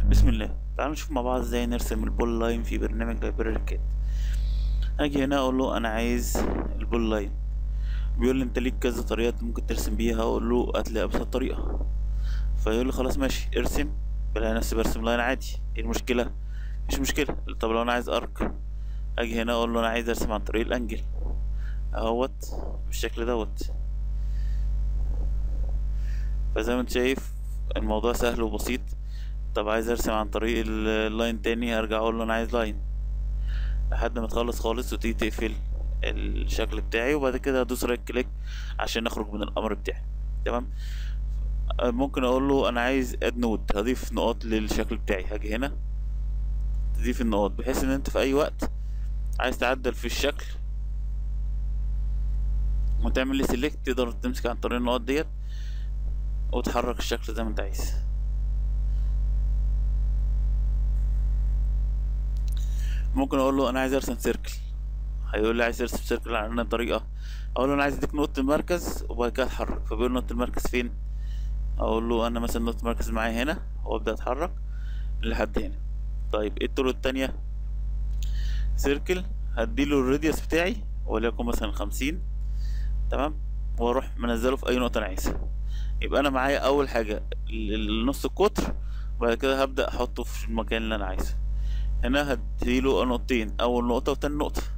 بسم الله تعالوا نشوف مع بعض ازاي نرسم البول لاين في برنامج لايبراري كات هاجي هنا اقول له انا عايز البول لاين بيقول لي انت ليك كذا طريقه انت ممكن ترسم بيها اقول له هات لي ابسط طريقه فيقول لي خلاص ماشي ارسم بلاقي نفسي برسم لاين عادي ايه المشكله مفيش مشكله طب لو انا عايز ارك اجي هنا اقول له انا عايز ارسم عن طريق الانجل اهوت بالشكل دوت فزي ما انت شايف الموضوع سهل وبسيط طب عايز ارسم عن طريق اللاين تاني هرجع اقول له انا عايز لاين لحد ما تخلص خالص وتيجي تقفل الشكل بتاعي وبعد كده هدوس رايت كليك عشان اخرج من الامر بتاعي تمام ممكن اقول له انا عايز اد نود هضيف نقاط للشكل بتاعي هاجي هنا تضيف النقاط بحيث ان انت في اي وقت عايز تعدل في الشكل وتعمل لي سيلكت تقدر تمسك عن طريق النقاط ديت وتحرك الشكل زي ما انت عايز ممكن اقول له انا عايز ارسم سيركل هيقول لي عايز ارسم سيركل على طريقه اقول له انا عايز اديك نقطه المركز وبعد كده اتحرك فبيقول نقطه المركز فين اقول له انا مثلا نقطه المركز معايا هنا وابدا اتحرك لحد هنا طيب ايه الطرق التانية سيركل هديله الراديوس بتاعي وليكن مثلا خمسين تمام واروح منزله في اي نقطه انا عايزها يبقى انا معايا اول حاجه النص القطر وبعد كده هبدا احطه في المكان اللي انا عايزه هنا هديله نقطتين اول نقطه وتاني نقطه